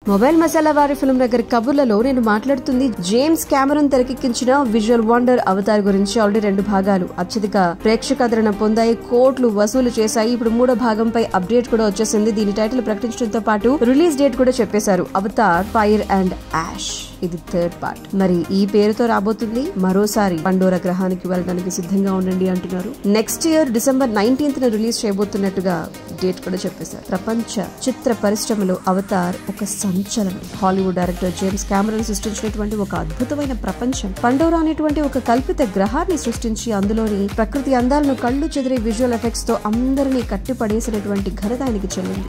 mobile masala వారి film Nagar కబుర్లలో నేను మాట్లాడుతుంది జేమ్స్ కెమెరన్ తెరకెక్కించిన విజువల్ వండర్ అవతార్ గురించి ఆల్రెడీ రెండు భాగాలు అత్యధిక ప్రేక్షకాదరణ పొందాయి కోట్లు వసూలు చేశాయి ఇప్పుడు మూడో భాగంపై అప్డేట్ కూడా వచ్చేసింది దీని టైటిల్ ప్రకటించడంతో పాటు రిలీజ్ డేట్ కూడా చెప్పేశారు అవతార్ ఫైర్ అండ్ యాష్ ఇది థర్డ్ పార్ట్ మరి ఈ పేరుతో రాబోతుంది మరోసారి పండోర గ్రహానికి వెళ్ళడానికి సిద్ధంగా ఉండండి అంటున్నారు నెక్స్ట్ ఇయర్ డిసెంబర్ నైన్టీన్త్ న రిలీజ్ చేయబోతున్నట్టుగా డేట్ కూడా చెప్పేశారు ప్రపంచ చిత్ర పరిశ్రమలో అవతార్ ఒక సంచలనం హాలీవుడ్ డైరెక్టర్ జేమ్స్ కెమెరన్ సృష్టించినటువంటి ఒక అద్భుతమైన ప్రపంచం పండోరా అనేటువంటి ఒక కల్పిత గ్రహాన్ని సృష్టించి అందులోని ప్రకృతి అందాలను కళ్ళు చెదిరే విజువల్ ఎఫెక్ట్స్ తో అందరినీ కట్టిపడేసినటువంటి ఘనత ఆయనకి చెల్లింది